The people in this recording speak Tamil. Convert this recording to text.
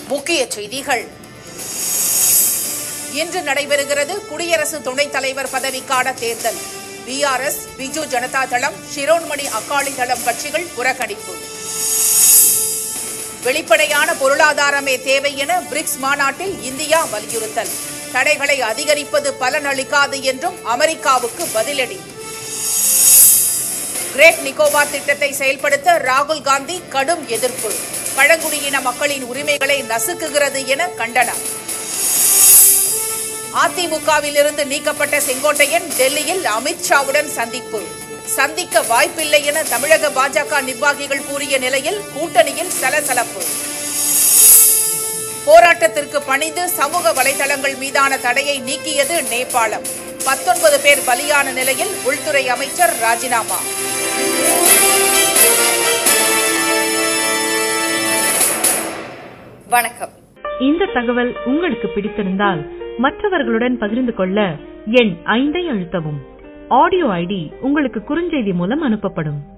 முக்கிய செய்திகள் இன்று நடைபெறுகிறது குடியரசு துணைத் தலைவர் பதவிக்கான தேர்தல் பிஆர்எஸ் பிஜு ஜனதா தளம் ஷிரோன்மணி அக்காலி தளம் கட்சிகள் புறக்கணிப்பு வெளிப்படையான பொருளாதாரமே தேவை என பிரிக்ஸ் மாநாட்டில் இந்தியா வலியுறுத்தல் தடைகளை அதிகரிப்பது பலனளிக்காது என்றும் அமெரிக்காவுக்கு பதிலடி கிரேட் நிக்கோபார் திட்டத்தை செயல்படுத்த ராகுல் காந்தி கடும் எதிர்ப்பு பழங்குடியின மக்களின் உரிமைகளை நசுக்குகிறது என கண்டனம் அதிமுகவில் இருந்து நீக்கப்பட்ட செங்கோட்டையன் டெல்லியில் அமித்ஷாவுடன் சந்திப்பு சந்திக்க வாய்ப்பில்லை என தமிழக பாஜக நிர்வாகிகள் கூறிய நிலையில் கூட்டணியில் சலசலப்பு போராட்டத்திற்கு பணிந்து சமூக வலைதளங்கள் மீதான தடையை நீக்கியது நேபாளம் பத்தொன்பது பேர் பலியான நிலையில் உள்துறை அமைச்சர் ராஜினாமா வணக்கம் இந்த தகவல் உங்களுக்கு பிடித்திருந்தால் மற்றவர்களுடன் பகிர்ந்து கொள்ள எண் ஐந்தை அழுத்தவும் ஆடியோ ஐடி உங்களுக்கு குறுஞ்செய்தி மூலம் அனுப்பப்படும்